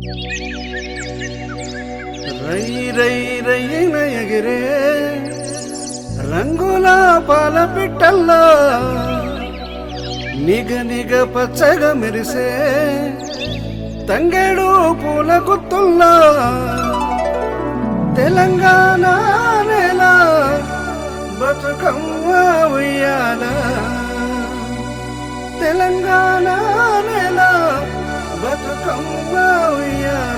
రై రై రయ్యన ఎగిరే రంగుల పాల పిట్టల్లో నిగ నిగ పచ్చగా మెరిసే తంగేడు పూల గుత్తుల్లో తెలంగాణ నేల బతుకమ్మ ఉయ్యాల తెలంగాణ నేల బతుకమ్మ ఉయ్యాల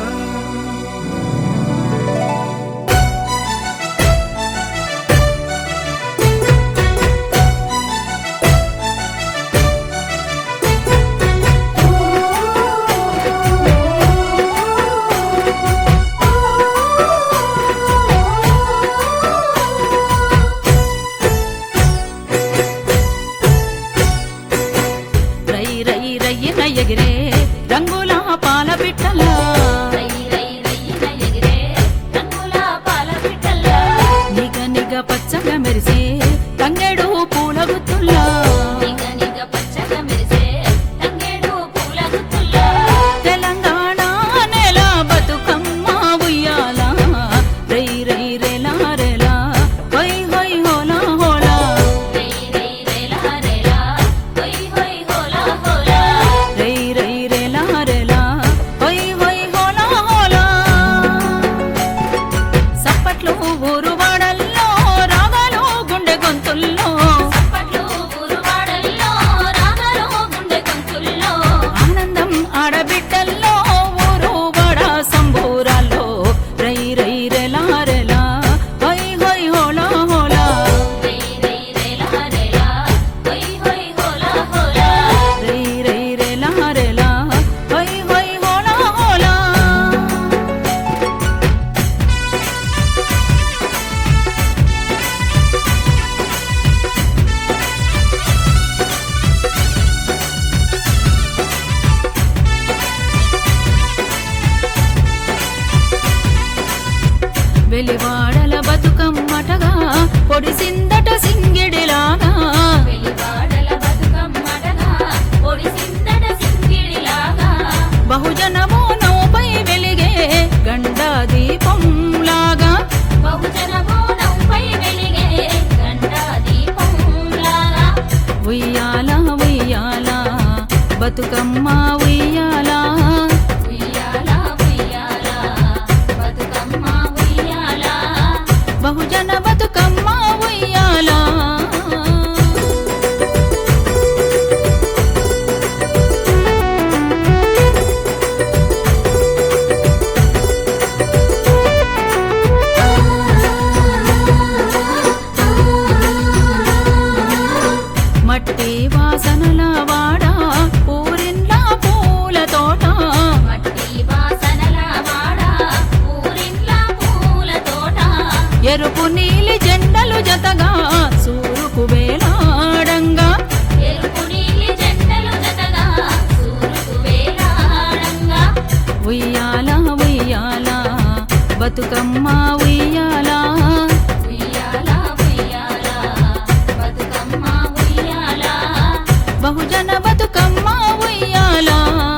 రై రై రయ్యన ఎగిరే రంగుల పాల పిట్టల్లా రై రై రయ్యన ఎగిరే రంగుల పాల పిట్టల్లా నిగ నిగ పచ్చగా మెరిసే తంగెడు పూల గుత్తుల్లా నిగ నిగ పచ్చగా మెరిసే తంగేడు పూల గుత్తుల్లా తెలంగాణ నేల బతుకమ్మ ఉయ్యాల రై రై రేలా రేలా హై హై హోలా హోలా రై రై రేలా రేలా హోయ్ హోయ్ హోలా హోలా రై రై రేలా రేలా హై హై హోలా హోలా సప్పట్లు ఊరు వాడల్లో రాగాలు గుండె గొంతుల్లో చప్పట్లు ఊరువాడల్లో రాగాలు గుండె గొంతుల్లో ఆనందం ఆడబిడ్డల్లో ఊరు వాడ సంబూరాల్లో రై రై రెలా రెలా హై హై హోలా హోలా రై రై రేలా రేలా హోయ్ హోయ్ హోలా హోలా రై రై రెలా రెలా హై హై హోలా హోలా వెలివాడల బతుకమ్మటగా పొడిసిందట సింగిడిలాగా వెలివాడల బతుకమ్మటగా ఒడిసిందట సింగిడిలాగా బహుజనము నౌపై వెలిగే గండా దీపంలాగా బహుజన బోనంపై వెలిగే గంటా దీపంలాగా ఉయ్యాల ఉయ్యాల బతుకమ్మ ఉయ్యాల ఉయ్యాల ఉయ్యాల బతుకమ్మ ఉయ్యాల బహుజన బతుకమ్మ ఉయ్యాల మట్టి వాసనల వాడ ఊరిన్ల పూల తోట మట్టి వాసనల వాడ ఊరింట్ల పూల తోట ఎరుపు నీలి జెండలు జతగా సూరుకు వేలాడంగా ఎరుపు నీలి జెండలు జతగా సూరుకు వేలాడంగా ఉయ్యాల ఉయ్యాల బతుకమ్మ ఉయ్యాల ఉయ్యాల ఉయ్యాల బతుకమ్మ ఉయ్యాల బహుజన బతుకమ్మ ఉయ్యాల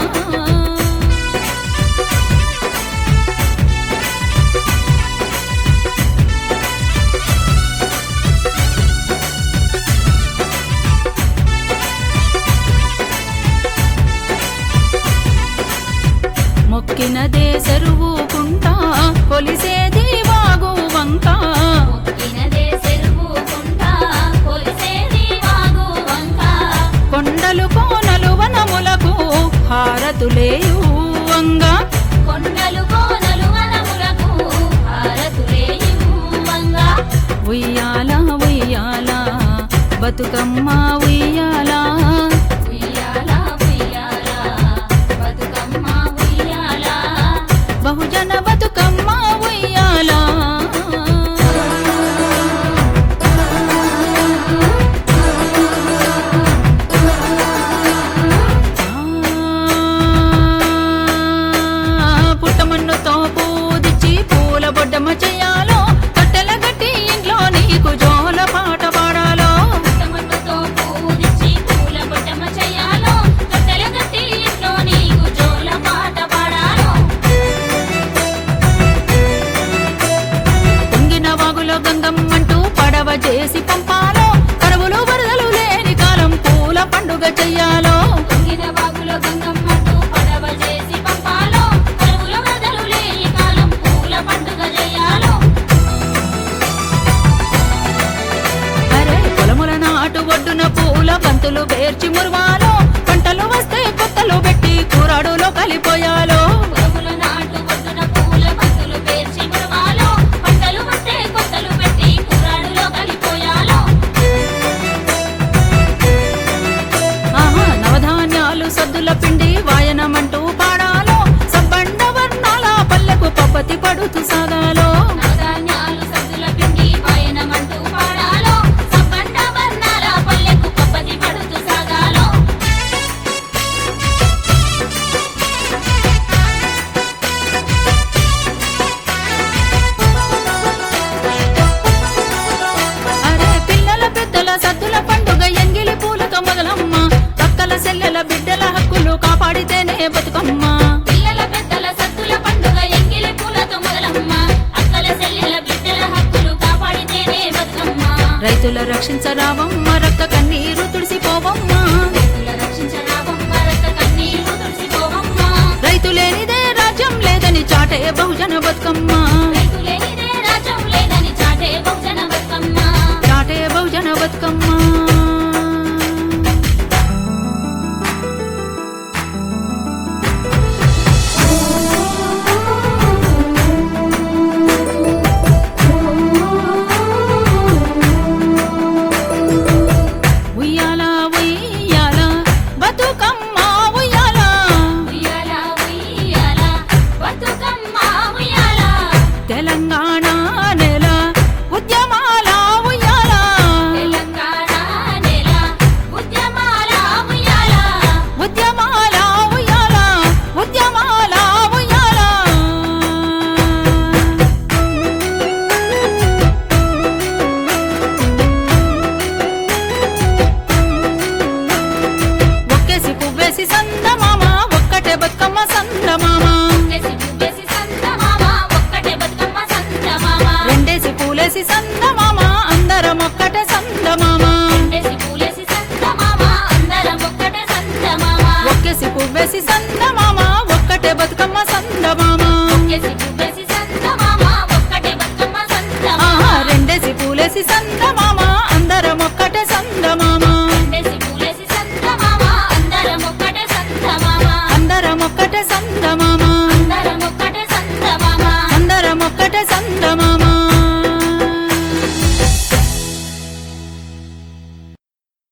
మొక్కినదే చెరువుకుంటా కొలిసేది వాగు వంక మొక్కినదే చెరువుకుంటా కొలిసేది వాగు వంక కొండలు కోనలు వనములకు హారతులేయువంగా కొండలు కోనలు వనములకు హారతులేయువంగా ఉయ్యాల ఉయ్యాల బతుకమ్మ ఉయ్యాల ఉయ్యాల ఉయ్యాల బతుకమ్మ ఉయ్యాల బహుజన బతుకమ్మ ఉయ్యాల ఆ, పుట్టమన్నుతో పూదిచ్చి పూల బొడ్డమ్మ చెయ్యాలో కట్టెల గట్టి ఇంట్లో నీకు జోల పాట పాడాలో పుట్టమన్నుతో పూజించి పూల బొట్టమ్మ చెయ్యాలో కాపాడితేనే బతుకమ్మ పిల్లల పెద్దల సత్తుల పండుగ ఎంగిలి పూలతో మొదలమ్మ అక్కల చెల్లెల బిడ్డల హక్కులు కాపాడితేనే బతుకమ్మ రైతుల రక్షించరావమ్మ రక్త కన్నీరు తుడిసిపోవమ్మ రైతుల రక్షించరావమ్మ రక్త కన్నీరు తుడిసిపోవమ్మ రైతు లేనిదే రాజ్యం లేదని చాటే బహుజన బతుకమ్మ రైతు లేనిదే రాజ్యం లేదని చాటే బహుజన బతుకమ్మ చాటే బహుజన బతుకమ్మ ఉయ్యాల ఉయ్యాల బతుకమ్మ ఉయ్యాల ఉయ్యాల ఉయ్యాల బతుకమ్మ ఉయ్యాల తెలంగాణ నెల ఉద్యమాల ఉయ్యాల తెలంగాణ నెల ఉద్యమాల ఉయ్యాల ఉద్యమాల ఉయ్యాల ఉద్యమాల ఉయ్యాల ఒక్కేసి పువ్వేసి సందమామ ఒక్కటే బతుకమ్మ సందమామ ఒక్కేసి పువ్వేసి సందమామ ఒక్కటే బతుకమ్మ సందమామ రెండేసి పూలేసి సందమామ అందరం ఒక్కటే సందమామ రెండేసి పూలేసి సందమామ అందరం ఒక్కటే సందమామ ఒక్కేసి పువ్వేసి సంద